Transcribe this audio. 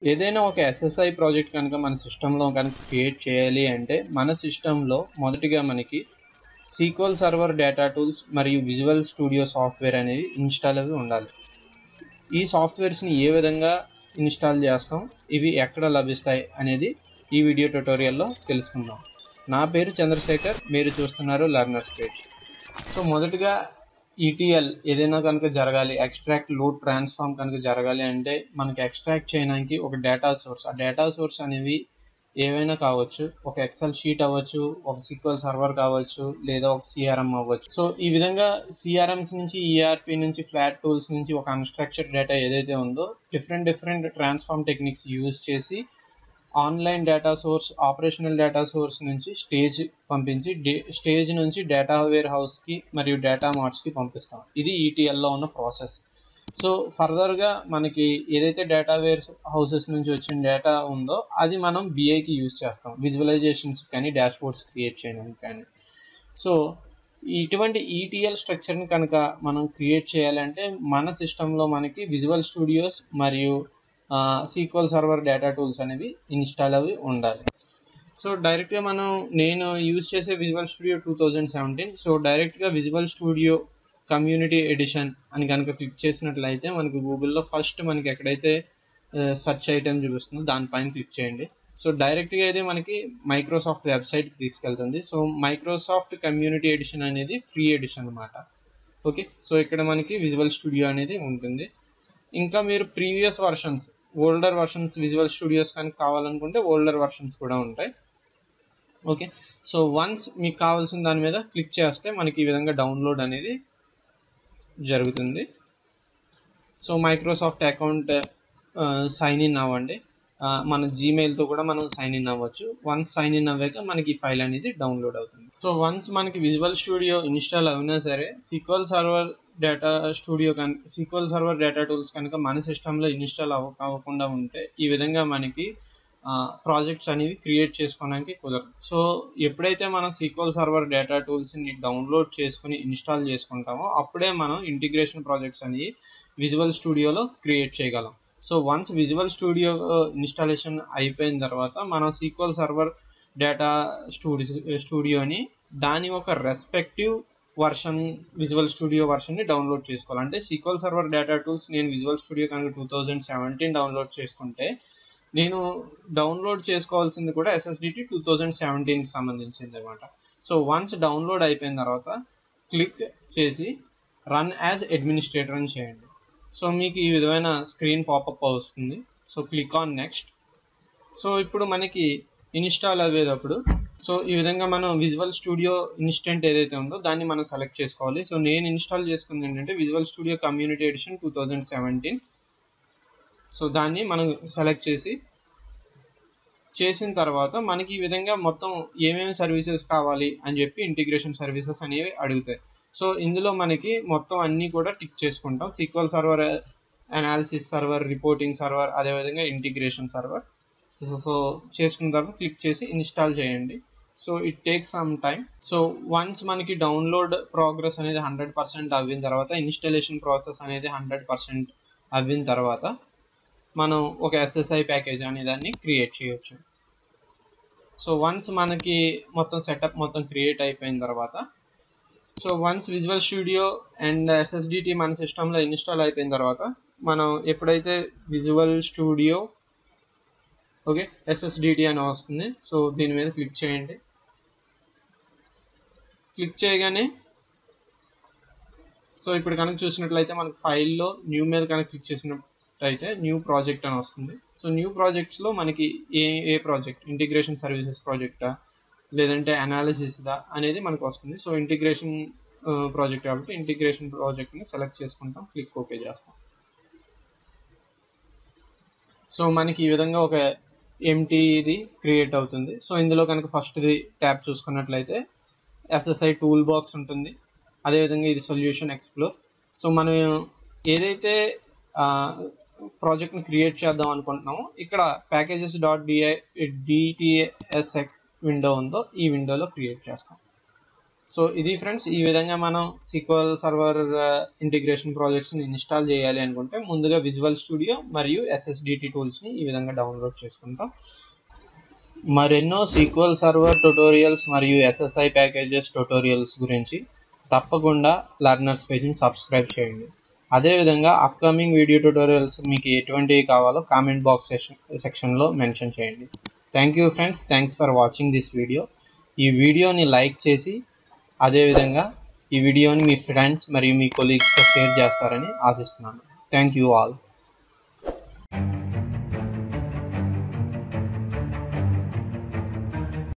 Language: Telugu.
ఏదైనా ఒక ఎస్ఎస్ఐ ప్రాజెక్ట్ కనుక మన సిస్టంలో కనుక క్రియేట్ చేయాలి అంటే మన సిస్టంలో మొదటిగా మనకి సీక్వల్ సర్వర్ డేటా టూల్స్ మరియు విజువల్ స్టూడియో సాఫ్ట్వేర్ అనేవి ఇన్స్టాల్ అవి ఉండాలి ఈ సాఫ్ట్వేర్స్ని ఏ విధంగా ఇన్స్టాల్ చేస్తాం ఇవి ఎక్కడ లభిస్తాయి అనేది ఈ వీడియో ట్యుటోరియల్లో తెలుసుకుందాం నా పేరు చంద్రశేఖర్ మీరు చూస్తున్నారు లర్నర్స్ పేజ్ సో మొదటిగా ఈటీఎల్ ఏదైనా కనుక జరగాలి ఎక్స్ట్రాక్ట్ లోడ్ ట్రాన్స్ఫార్మ్ కనుక జరగాలి అంటే మనకి ఎక్స్ట్రాక్ట్ చేయడానికి ఒక డేటా సోర్స్ ఆ డేటా సోర్స్ అనేవి ఏవైనా కావచ్చు ఒక ఎక్సెల్ షీట్ అవ్వచ్చు ఒక సిక్వల్ సర్వర్ కావచ్చు లేదా ఒక సిఆర్ఎం అవ్వచ్చు సో ఈ విధంగా సిఆర్ఎంస్ నుంచి ఈఆర్పి నుంచి ఫ్లాట్ టూల్స్ నుంచి ఒక అన్స్ట్రక్చర్ డేటా ఏదైతే ఉందో different different transform techniques use చేసి online data source operational data source నుంచి స్టేజ్ పంపించి డే స్టేజ్ నుంచి డేటా వేర్ హౌస్కి మరియు డేటా మార్ట్స్కి పంపిస్తాం ఇది ఈటీఎల్లో ఉన్న ప్రాసెస్ సో ఫర్దర్గా మనకి ఏదైతే డేటా వేర్ హౌసెస్ నుంచి వచ్చిన డేటా ఉందో అది మనం బిఐకి యూజ్ చేస్తాం విజువలైజేషన్స్ కానీ డాష్ బోర్డ్స్ క్రియేట్ చేయడానికి కానీ సో ఇటువంటి ఈటీఎల్ స్ట్రక్చర్ని కనుక మనం క్రియేట్ చేయాలంటే మన సిస్టంలో మనకి విజువల్ స్టూడియోస్ మరియు సీక్వల్ సర్వర్ డేటా టూల్స్ అనేవి ఇన్స్టాల్ అవి ఉండాలి సో డైరెక్ట్గా మనం నేను యూజ్ చేసే visual studio two thousand seventeen so డైరెక్ట్గా విజువల్ స్టూడియో కమ్యూనిటీ ఎడిషన్ అని కనుక క్లిక్ చేసినట్లయితే మనకి గూగుల్లో ఫస్ట్ మనకి ఎక్కడైతే సెర్చ్ ఐటమ్ చూపిస్తుందో దానిపైన క్లిక్ చేయండి సో డైరెక్ట్గా అయితే మనకి మైక్రోసాఫ్ట్ వెబ్సైట్కి తీసుకెళ్తుంది సో మైక్రోసాఫ్ట్ కమ్యూనిటీ ఎడిషన్ అనేది ఫ్రీ ఎడిషన్ అనమాట ఓకే సో ఇక్కడ మనకి విజువల్ స్టూడియో అనేది ఉంటుంది ఇంకా మీరు previous versions older versions visual studios కనుక కావాలనుకుంటే ఓల్డర్ వర్షన్స్ కూడా ఉంటాయి ఓకే సో వన్స్ మీకు కావాల్సిన దాని మీద క్లిక్ చేస్తే మనకి ఈ విధంగా డౌన్లోడ్ అనేది జరుగుతుంది so Microsoft account sign in అవ్వండి మన జీమెయిల్తో కూడా మనం సైన్ ఇన్ అవ్వచ్చు వన్స్ సైన్ ఇన్ అవ్వాక మనకి ఈ ఫైల్ అనేది డౌన్లోడ్ అవుతుంది సో వన్స్ మనకి విజువల్ స్టూడియో ఇన్స్టాల్ అయినా సరే సీక్వల్ సర్వర్ డేటా స్టూడియో కనుక సీక్వల్ సర్వర్ డేటా టూల్స్ కనుక మన సిస్టంలో ఇన్స్టాల్ అవ్వ అవ్వకుండా ఉంటే ఈ విధంగా మనకి ప్రాజెక్ట్స్ అనేవి క్రియేట్ చేసుకోవడానికి కుదరదు సో ఎప్పుడైతే మనం సీక్వల్ సర్వర్ డేటా టూల్స్ని డౌన్లోడ్ చేసుకుని ఇన్స్టాల్ చేసుకుంటామో అప్పుడే మనం ఇంటిగ్రేషన్ ప్రాజెక్ట్స్ అనేవి విజువల్ స్టూడియోలో క్రియేట్ చేయగలం so once visual studio installation అయిపోయిన తర్వాత మనం సీక్వల్ సర్వర్ డేటా స్టూడియో స్టూడియోని దాని ఒక రెస్పెక్టివ్ వర్షన్ విజువల్ స్టూడియో వర్షన్ని డౌన్లోడ్ చేసుకోవాలి అంటే సీక్వల్ సర్వర్ డేటా టూల్స్ నేను విజువల్ స్టూడియో కనుక టూ థౌజండ్ సెవెంటీన్ డౌన్లోడ్ చేసుకుంటే నేను డౌన్లోడ్ చేసుకోవాల్సింది కూడా ఎస్ఎస్డిటి టూ థౌజండ్ సెవెంటీన్కి సంబంధించింది అనమాట సో వన్స్ డౌన్లోడ్ అయిపోయిన తర్వాత క్లిక్ చేసి రన్ యాజ్ అడ్మినిస్ట్రేటర్ అని చేయండి సో మీకు ఈ విధమైన స్క్రీన్ పాపప్ వస్తుంది so click on next so ఇప్పుడు మనకి ఇన్స్టాల్ అయ్యేటప్పుడు సో ఈ విధంగా మనం విజువల్ స్టూడియో ఇన్స్టెంట్ ఏదైతే ఉందో దాన్ని మనం సెలెక్ట్ చేసుకోవాలి సో నేను ఇన్స్టాల్ చేసుకుంది ఏంటంటే visual studio community edition two thousand seventeen so దాన్ని మనం సెలెక్ట్ చేసి చేసిన తర్వాత మనకి ఈ విధంగా మొత్తం ఏమేమి సర్వీసెస్ కావాలి అని చెప్పి ఇంటిగ్రేషన్ సర్వీసెస్ అనేవి అడుగుతాయి సో ఇందులో మనకి మొత్తం అన్నీ కూడా టిక్ చేసుకుంటాం SQL server analysis server reporting server అదేవిధంగా ఇంటిగ్రేషన్ సర్వర్ సో చేసుకున్న తర్వాత క్లిక్ చేసి ఇన్స్టాల్ చేయండి so it take some time so once మనకి డౌన్లోడ్ ప్రోగ్రెస్ అనేది హండ్రెడ్ పర్సెంట్ అవ్విన తర్వాత ఇన్స్టాలేషన్ ప్రాసెస్ అనేది హండ్రెడ్ పర్సెంట్ అవ్విన తర్వాత మనం ఒక ఎస్ఎస్ఐ ప్యాకేజ్ అనే దాన్ని క్రియేట్ చేయొచ్చు సో వన్స్ మనకి మొత్తం సెటప్ మొత్తం క్రియేట్ అయిపోయిన తర్వాత so once visual studio and SSDT మన సిస్టంలో ఇన్స్టాల్ అయిపోయిన తర్వాత మనం ఎప్పుడైతే విజువల్ స్టూడియో ఓకే ఎస్ఎస్డిటి అని వస్తుంది సో దీని మీద క్లిక్ చేయండి క్లిక్ చేయగానే సో ఇప్పుడు కనుక చూసినట్లయితే మనకు ఫైల్లో న్యూ మీద కనుక క్లిక్ చేసినట్లయితే న్యూ ప్రాజెక్ట్ అని వస్తుంది సో న్యూ ప్రాజెక్ట్స్లో మనకి ఏ ఏ ప్రాజెక్ట్ ఇంటిగ్రేషన్ సర్వీసెస్ ప్రాజెక్టా లేదంటే అనాలిసిస్దా అనేది మనకు వస్తుంది సో ఇంటిగ్రేషన్ ప్రాజెక్ట్ కాబట్టి ఇంటిగ్రేషన్ ప్రాజెక్ట్ని సెలెక్ట్ చేసుకుంటాం క్లిక్ ఓకే చేస్తాం సో మనకి ఈ విధంగా ఒక ఎంటీది క్రియేట్ అవుతుంది సో ఇందులో కనుక ఫస్ట్ది ట్యాబ్ చూసుకున్నట్లయితే ఎస్ఎస్ఐ టూల్ బాక్స్ ఉంటుంది అదేవిధంగా ఇది సొల్యూషన్ ఎక్స్ప్లోర్ సో మనం ఏదైతే ప్రాజెక్ట్ని క్రియేట్ చేద్దాం అనుకుంటున్నామో ఇక్కడ packages dot DI DTSX window ఉందో ఈ విండోలో క్రియేట్ చేస్తాం సో ఇది ఫ్రెండ్స్ ఈ విధంగా మనం సీక్వల్ సర్వర్ ఇంటిగ్రేషన్ ప్రాజెక్ట్స్ని ఇన్స్టాల్ చేయాలి అనుకుంటే ముందుగా విజువల్ స్టూడియో మరియు ఎస్ఎస్డిటి టూల్స్ని ఈ విధంగా డౌన్లోడ్ చేసుకుంటాం మరెన్నో సీక్వల్ సర్వర్ ట్యుటోరియల్స్ మరియు ఎస్ఎస్ఐ ప్యాకేజెస్ ట్యుటోరియల్స్ గురించి తప్పకుండా లర్నర్స్ పేజ్ని సబ్స్క్రైబ్ చేయండి అదేవిధంగా అప్కమింగ్ వీడియో ట్యుటోరియల్స్ మీకు ఎటువంటివి కావాలో కామెంట్ బాక్స్ సెక్షన్ సెక్షన్లో మెన్షన్ చేయండి thank you friends thanks for watching this video ఈ వీడియోని లైక్ చేసి అదేవిధంగా ఈ వీడియోని మీ ఫ్రెండ్స్ మరియు మీ కొలీగ్స్తో షేర్ చేస్తారని ఆశిస్తున్నాను థ్యాంక్ యూ ఆల్